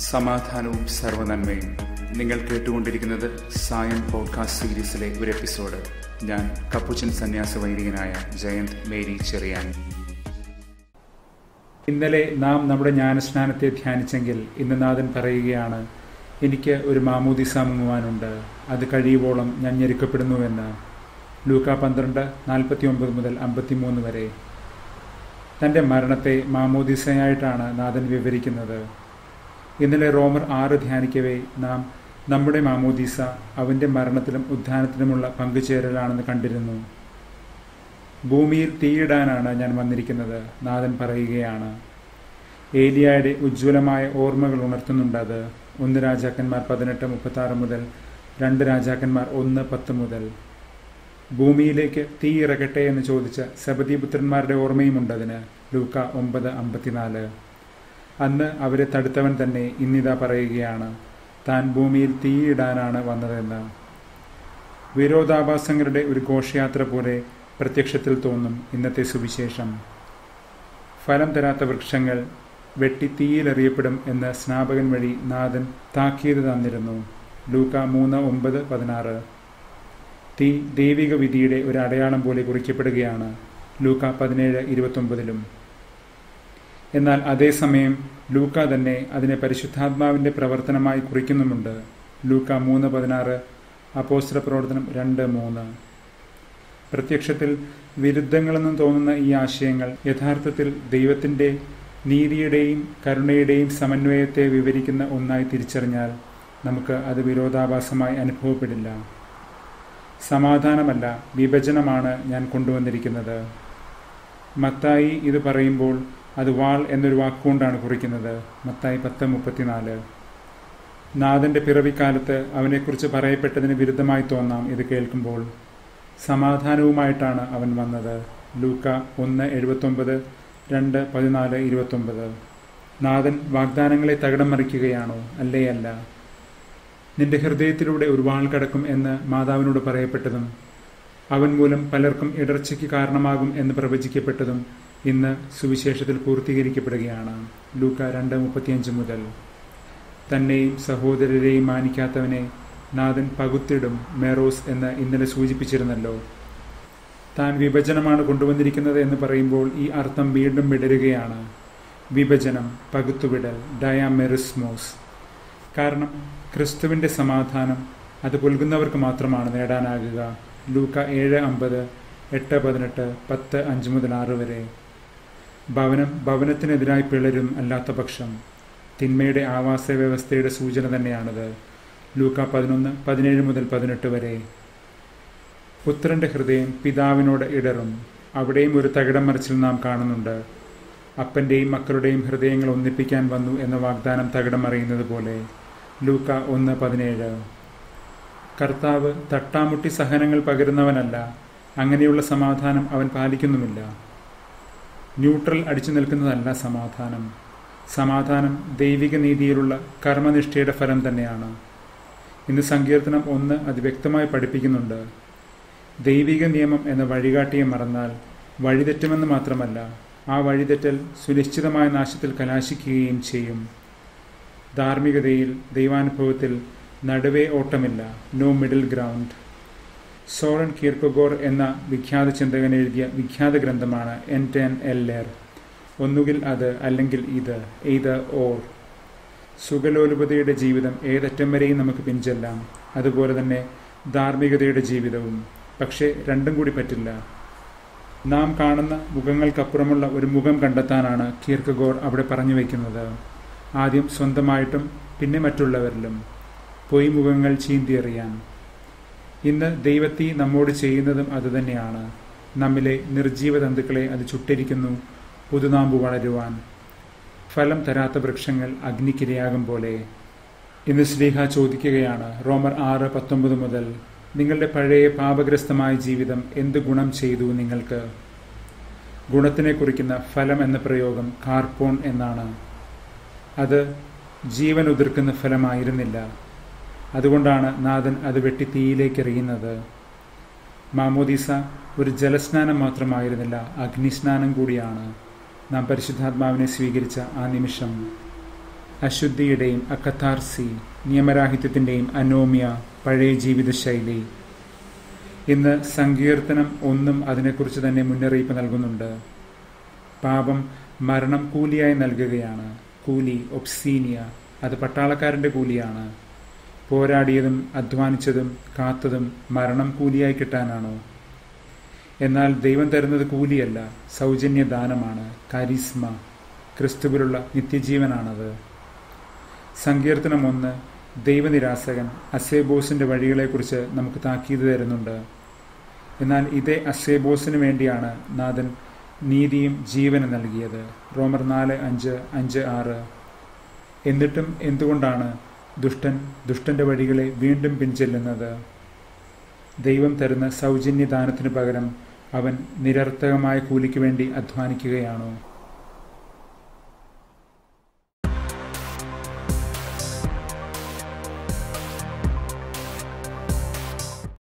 സമാധാനവും സർവനന്മയും നിങ്ങൾ കേട്ടുകൊണ്ടിരിക്കുന്നത് സായം പോഡ്കാസ്റ്റ് സീരീസിലെ ഒരു എപ്പിസോഡ് ഞാൻ കപ്പുച്ചൻ സന്യാസ വൈദികനായ ജയന്ത് മേരി ചെറിയാൻ ഇന്നലെ നാം നമ്മുടെ ജ്ഞാനസ്നാനത്തെ ധ്യാനിച്ചെങ്കിൽ ഇന്ന് നാഥൻ പറയുകയാണ് എനിക്ക് ഒരു മാമൂദിസ മുങ്ങുവാനുണ്ട് അത് കഴിയുവോളം ഞാൻ ഞെരുക്കപ്പെടുന്നുവെന്ന് ലൂക്ക പന്ത്രണ്ട് നാൽപ്പത്തി ഒമ്പത് മുതൽ അമ്പത്തിമൂന്ന് വരെ തൻ്റെ മരണത്തെ മാമോദിസയായിട്ടാണ് നാഥൻ വിവരിക്കുന്നത് ഇന്നലെ റോമർ ആറ് ധ്യാനിക്കവേ നാം നമ്മുടെ മാമോദീസ അവൻ്റെ മരണത്തിലും ഉദ്ധാനത്തിലുമുള്ള പങ്കുചേരലാണെന്ന് കണ്ടിരുന്നു ഭൂമിയിൽ തീയിടാനാണ് ഞാൻ വന്നിരിക്കുന്നത് നാഥൻ പറയുകയാണ് ഏലിയായുടെ ഉജ്ജ്വലമായ ഓർമ്മകൾ ഉണർത്തുന്നുണ്ട് അത് ഒന്ന് രാജാക്കന്മാർ പതിനെട്ട് മുപ്പത്തി ആറ് മുതൽ രണ്ട് രാജാക്കന്മാർ ഒന്ന് പത്ത് മുതൽ ഭൂമിയിലേക്ക് തീ ഇറക്കട്ടെ എന്ന് ചോദിച്ച സബദീപുത്രന്മാരുടെ ഓർമ്മയുമുണ്ടതിന് ലൂക്ക ഒമ്പത് അമ്പത്തിനാല് അന്ന് അവരെ തടുത്തവൻ തന്നെ ഇന്നിതാ പറയുകയാണ് താൻ ഭൂമിയിൽ തീയിടാനാണ് വന്നതെന്ന് വിരോധാഭാസങ്ങളുടെ ഒരു ഘോഷയാത്ര പോലെ പ്രത്യക്ഷത്തിൽ തോന്നും ഇന്നത്തെ സുവിശേഷം ഫലം തരാത്ത വൃക്ഷങ്ങൾ വെട്ടി തീയിലെറിയപ്പെടും എന്ന് സ്നാപകൻ വഴി നാഥൻ താക്കീത് തന്നിരുന്നു ലൂക്ക മൂന്ന് ഒമ്പത് പതിനാറ് തീ ദൈവിക വിധിയുടെ ഒരു അടയാളം പോലെ കുറിക്കപ്പെടുകയാണ് ലൂക്ക പതിനേഴ് ഇരുപത്തൊമ്പതിലും എന്നാൽ അതേസമയം ലൂക്ക തന്നെ അതിനെ പരിശുദ്ധാത്മാവിൻ്റെ പ്രവർത്തനമായി കുറിക്കുന്നുമുണ്ട് ലൂക്ക മൂന്ന് പതിനാറ് അപ്പോസ്ത്ര പ്രവർത്തനം രണ്ട് മൂന്ന് പ്രത്യക്ഷത്തിൽ വിരുദ്ധങ്ങളെന്നും തോന്നുന്ന ഈ ആശയങ്ങൾ യഥാർത്ഥത്തിൽ ദൈവത്തിൻ്റെ നീതിയുടെയും കരുണയുടെയും സമന്വയത്തെ വിവരിക്കുന്ന ഒന്നായി തിരിച്ചറിഞ്ഞാൽ നമുക്ക് അത് വിരോധാഭാസമായി അനുഭവപ്പെടില്ല സമാധാനമല്ല വിഭജനമാണ് ഞാൻ കൊണ്ടുവന്നിരിക്കുന്നത് മത്തായി ഇത് പറയുമ്പോൾ അത് വാൾ എന്നൊരു വാക്കുകൊണ്ടാണ് കുറിക്കുന്നത് മത്തായി പത്ത് മുപ്പത്തിനാല് നാഥന്റെ പിറവിക്കാലത്ത് അവനെക്കുറിച്ച് പറയപ്പെട്ടതിന് വിരുദ്ധമായി തോന്നാം ഇത് കേൾക്കുമ്പോൾ സമാധാനവുമായിട്ടാണ് അവൻ വന്നത് ലൂക്ക ഒന്ന് എഴുപത്തൊമ്പത് രണ്ട് പതിനാല് ഇരുപത്തൊമ്പത് നാഥൻ വാഗ്ദാനങ്ങളെ തകിടം മറിക്കുകയാണോ അല്ലേ അല്ല നിന്റെ ഹൃദയത്തിലൂടെ ഒരു വാൾ കടക്കും എന്ന് മാതാവിനോട് പറയപ്പെട്ടതും അവൻ മൂലം പലർക്കും ഇടർച്ചയ്ക്ക് കാരണമാകും എന്ന് പ്രവചിക്കപ്പെട്ടതും ഇന്ന് സുവിശേഷത്തിൽ പൂർത്തീകരിക്കപ്പെടുകയാണ് ലൂക്ക രണ്ട് മുപ്പത്തിയഞ്ച് മുതൽ തന്നെയും സഹോദരരെയും മാനിക്കാത്തവനെ നാഥൻ പകുത്തിടും മെറോസ് എന്ന് ഇന്നലെ സൂചിപ്പിച്ചിരുന്നല്ലോ താൻ വിഭജനമാണ് കൊണ്ടുവന്നിരിക്കുന്നത് എന്ന് പറയുമ്പോൾ ഈ അർത്ഥം വീണ്ടും വിടരുകയാണ് വിഭജനം പകുത്തുവിടൽ ഡയാമെറിസ്മോസ് കാരണം ക്രിസ്തുവിൻ്റെ സമാധാനം അത് പുൽകുന്നവർക്ക് മാത്രമാണ് നേടാനാകുക ലൂക്ക ഏഴ് അമ്പത് എട്ട് പതിനെട്ട് പത്ത് അഞ്ച് മുതൽ ആറ് വരെ ഭവനം ഭവനത്തിനെതിരായി പിളരും അല്ലാത്ത പക്ഷം തിന്മയുടെ ആവാസ വ്യവസ്ഥയുടെ സൂചന തന്നെയാണത് ലൂക്ക പതിനൊന്ന് പതിനേഴ് മുതൽ പതിനെട്ട് വരെ പുത്രന്റെ ഹൃദയം പിതാവിനോട് ഇടറും അവിടെയും ഒരു തകിടം മറിച്ചിൽ നാം കാണുന്നുണ്ട് അപ്പൻ്റെയും മക്കളുടെയും ഹൃദയങ്ങൾ ഒന്നിപ്പിക്കാൻ വന്നു എന്ന വാഗ്ദാനം തകിടം മറിയുന്നത് പോലെ ലൂക്ക ഒന്ന് പതിനേഴ് കർത്താവ് തട്ടാമുട്ടി സഹനങ്ങൾ പകരുന്നവനല്ല അങ്ങനെയുള്ള സമാധാനം അവൻ പാലിക്കുന്നുമില്ല ന്യൂട്രൽ അടിച്ചു നിൽക്കുന്നതല്ല സമാധാനം സമാധാനം ദൈവിക നീതിയിലുള്ള കർമ്മനിഷ്ഠയുടെ ഫലം തന്നെയാണ് ഇന്ന് സങ്കീർത്തനം ഒന്ന് അത് വ്യക്തമായി പഠിപ്പിക്കുന്നുണ്ട് ദൈവിക നിയമം എന്ന വഴികാട്ടിയെ മറന്നാൽ വഴിതെറ്റുമെന്ന് മാത്രമല്ല ആ വഴിതെറ്റൽ സുനിശ്ചിതമായ നാശത്തിൽ കലാശിക്കുകയും ചെയ്യും ധാർമ്മികതയിൽ ദൈവാനുഭവത്തിൽ നടുവേ ഓട്ടമില്ല no middle ground Soren Kierkegaard എന്ന വിഖ്യാത ചിന്തകൻ എഴുതിയ വിഖ്യാത ഗ്രന്ഥമാണ് എൻ ടെൻ എല്ലർ ഒന്നുകിൽ അത് അല്ലെങ്കിൽ ഇത് ഇത് ഓർ സുഖലോലുപതയുടെ ജീവിതം ഏതറ്റം വരെയും നമുക്ക് പിഞ്ചെല്ലാം അതുപോലെ തന്നെ ധാർമ്മികതയുടെ ജീവിതവും പക്ഷേ രണ്ടും കൂടി പറ്റില്ല നാം കാണുന്ന മുഖങ്ങൾക്കപ്പുറമുള്ള ഒരു മുഖം കണ്ടെത്താനാണ് കീർക്കഗോർ അവിടെ പറഞ്ഞു വയ്ക്കുന്നത് ആദ്യം സ്വന്തമായിട്ടും പിന്നെ മറ്റുള്ളവരിലും പൊയ് മുഖങ്ങൾ ചീന്തിയെറിയാൻ ഇന്ന് ദൈവത്തി നമ്മോട് ചെയ്യുന്നതും അതുതന്നെയാണ് നമ്മിലെ നിർജീവ തന്തുക്കളെ അത് ചുട്ടരിക്കുന്നു പുതുനാമ്പ് വളരുവാൻ ഫലം തരാത്ത വൃക്ഷങ്ങൾ അഗ്നിക്കിരയാകും പോലെ ഇന്ന് ശ്രീഹ ചോദിക്കുകയാണ് റോമർ ആറ് പത്തൊമ്പത് മുതൽ നിങ്ങളുടെ പഴയ പാപഗ്രസ്തമായ ജീവിതം എന്ത് ഗുണം ചെയ്തു നിങ്ങൾക്ക് ഗുണത്തിനെ കുറിക്കുന്ന ഫലം എന്ന പ്രയോഗം കാർപ്പോൺ എന്നാണ് അത് ജീവൻ ഉതിർക്കുന്ന ഫലമായിരുന്നില്ല അതുകൊണ്ടാണ് നാഥൻ അത് വെട്ടി തീയിലേക്ക് എറിയുന്നത് മാമോദീസ ഒരു ജലസ്നാനം മാത്രമായിരുന്നില്ല അഗ്നിസ്നാനം കൂടിയാണ് നാം പരിശുദ്ധാത്മാവിനെ സ്വീകരിച്ച ആ നിമിഷം അശുദ്ധിയുടെയും അക്കഥാർസി നിയമരാഹിത്യത്തിൻ്റെയും അനോമിയ പഴയ ജീവിതശൈലി ഇന്ന് സങ്കീർത്തനം ഒന്നും അതിനെക്കുറിച്ച് തന്നെ മുന്നറിയിപ്പ് നൽകുന്നുണ്ട് പാപം മരണം കൂലിയായി നൽകുകയാണ് കൂലി ഒപ്സീനിയ അത് പട്ടാളക്കാരൻ്റെ കൂലിയാണ് പോരാടിയതും അധ്വാനിച്ചതും കാത്തതും മരണം കൂലിയായി കിട്ടാനാണോ എന്നാൽ ദൈവം തരുന്നത് കൂലിയല്ല സൗജന്യ ദാനമാണ് കാരിസ്മ ക്രിസ്തുവിലുള്ള നിത്യജീവനാണത് സങ്കീർത്തനം ഒന്ന് ദൈവനിരാസകൻ അസേബോസിന്റെ വഴികളെക്കുറിച്ച് നമുക്ക് താക്കീത് തരുന്നുണ്ട് എന്നാൽ ഇതേ അസേബോസിന് വേണ്ടിയാണ് നാഥൻ നീതിയും ജീവനും നൽകിയത് റോമർ നാല് അഞ്ച് അഞ്ച് ആറ് എന്നിട്ടും എന്തുകൊണ്ടാണ് ദുഷ്ടൻ ദുഷ്ടന്റെ വഴികളെ വീണ്ടും പിൻചെല്ലുന്നത് ദൈവം തരുന്ന സൗജന്യദാനത്തിനു പകരം അവൻ നിരർത്ഥകമായ കൂലിക്ക് വേണ്ടി അധ്വാനിക്കുകയാണോ